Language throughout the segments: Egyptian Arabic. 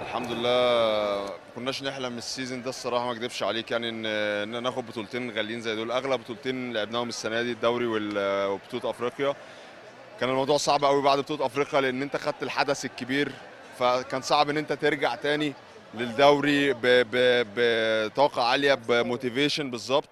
الحمد لله ما كناش نحلم السيزون ده الصراحه ما اكذبش عليك يعني ان ان ناخد بطولتين غاليين زي دول اغلى بطولتين لعبناهم السنه دي الدوري وال- وبطوله افريقيا كان الموضوع صعب قوي بعد بطوله افريقيا لان انت خدت الحدث الكبير فكان صعب ان انت ترجع تاني للدوري ب- ب- بطاقه عاليه بموتيفيشن بالظبط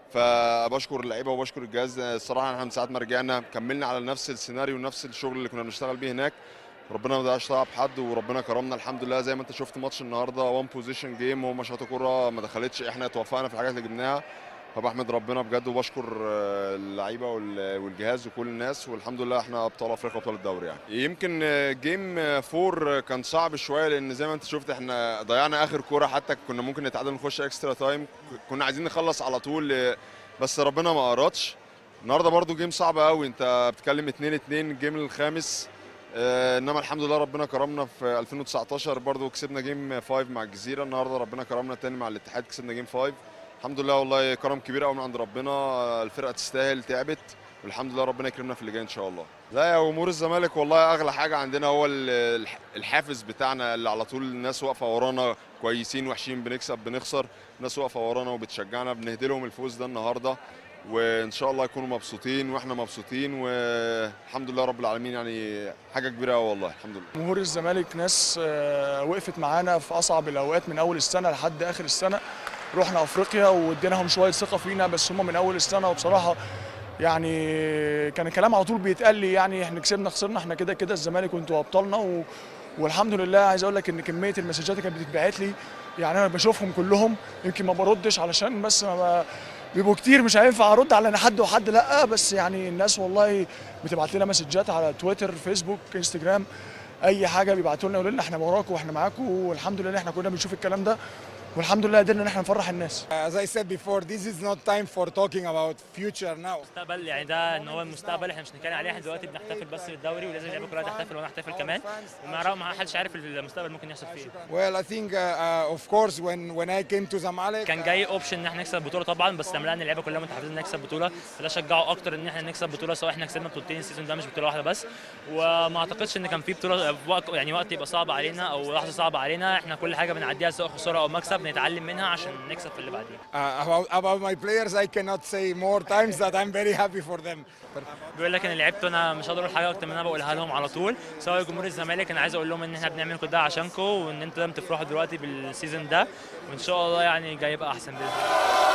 فبشكر اللعيبه وبشكر الجهاز الصراحه احنا من ساعه ما رجعنا كملنا على نفس السيناريو ونفس الشغل اللي كنا بنشتغل بيه هناك ربنا ما ضيعش تعب حد وربنا كرمنا الحمد لله زي ما انت شفت ماتش النهارده وان بوزيشن جيم وهم شاطوا كوره ما دخلتش احنا توفقنا في الحاجات اللي جبناها فبحمد ربنا بجد وبشكر آه، اللعيبه وال- والجهاز وكل الناس والحمد لله احنا ابطال افريقيا وابطال الدوري يعني يمكن آه، جيم آه، فور آه، كان صعب شويه لان زي ما انت شفت احنا ضيعنا اخر كوره حتى كنا ممكن نتعادل نخش اكسترا تايم كنا عايزين نخلص على طول آه، بس ربنا ما ارادش النهارده برضو جيم صعب قوي انت بتتكلم 2 2 الجيم الخامس آه، انما الحمد لله ربنا كرمنا في 2019 برضو كسبنا جيم 5 مع الجزيره النهارده ربنا كرمنا تاني مع الاتحاد كسبنا جيم 5 الحمد لله والله كرم كبير قوي من عند ربنا آه، الفرقه تستاهل تعبت والحمد لله ربنا يكرمنا في اللي جاي ان شاء الله لا يا امور الزمالك والله اغلى حاجه عندنا هو ال- الح- الحافز بتاعنا اللي على طول الناس واقفه ورانا كويسين وحشين بنكسب بنخسر الناس واقفه ورانا وبتشجعنا بنهدي لهم الفوز ده النهارده وان شاء الله يكونوا مبسوطين واحنا مبسوطين والحمد لله رب العالمين يعني حاجه كبيره قوي والله الحمد لله جمهور الزمالك ناس آه، وقفت معانا في اصعب الاوقات من اول السنه لحد اخر السنه رحنا افريقيا واديناهم شويه ثقه فينا بس هم من اول السنه وبصراحه يعني كان الكلام على طول بيتقال لي يعني احنا كسبنا خسرنا احنا كده كده الزمالك وانتوا ابطالنا و... والحمد لله عايز اقول لك ان كميه المسجات اللي كانت بتتبعت لي يعني انا بشوفهم كلهم يمكن ما بردش علشان بس ما بيبقوا كتير مش هينفع ارد على حد وحد لا بس يعني الناس والله بتبعت لنا مسجات على تويتر فيسبوك انستجرام اي حاجه بيبعتوا لنا يقولوا لنا احنا وراكم واحنا معاكم والحمد لله احنا كنا بنشوف الكلام ده والحمد لله قدرنا ان احنا نفرح الناس As I said before, this is not time for talking about future now. المستقبل يعني ده ان هو المستقبل احنا مش بنتكلم عليه احنا دلوقتي بنحتفل بس بالدوري ولازم اللعيبه كلها تحتفل وانا احتفل كمان وما ما حدش عارف المستقبل ممكن يحصل فيه إيه. Well, I think, uh, uh, of course, when, when I came to Zamalek, كان جاي اوبشن ان احنا نكسب بطوله طبعا بس لما لقينا اللعيبه كلها متحفزين نكسب بطوله فده شجعوا اكتر ان احنا نكسب بطوله سواء احنا كسبنا بطولتين السيزون ده مش بطوله واحده بس وما اعتقدش ان كان في بطوله وقت يعني وقت يبقى صعب علينا او لحظه صعبه علينا احنا كل حاجه بنعديها سواء خساره او مكسب نتعلم منها عشان نكسب في اللي بعديه uh, about, about my players, I cannot say more times that I'm very happy for them. بيقول لك ان لعبته انا مش هقدر اقول حاجه اكتر من انا بقولها لهم على طول سواء جمهور الزمالك انا عايز اقول لهم ان احنا بنعمل كل ده عشانكم وان انتوا لازم تفرحوا دلوقتي بالسيزون ده وان شاء الله يعني جاي يبقى احسن باذن الله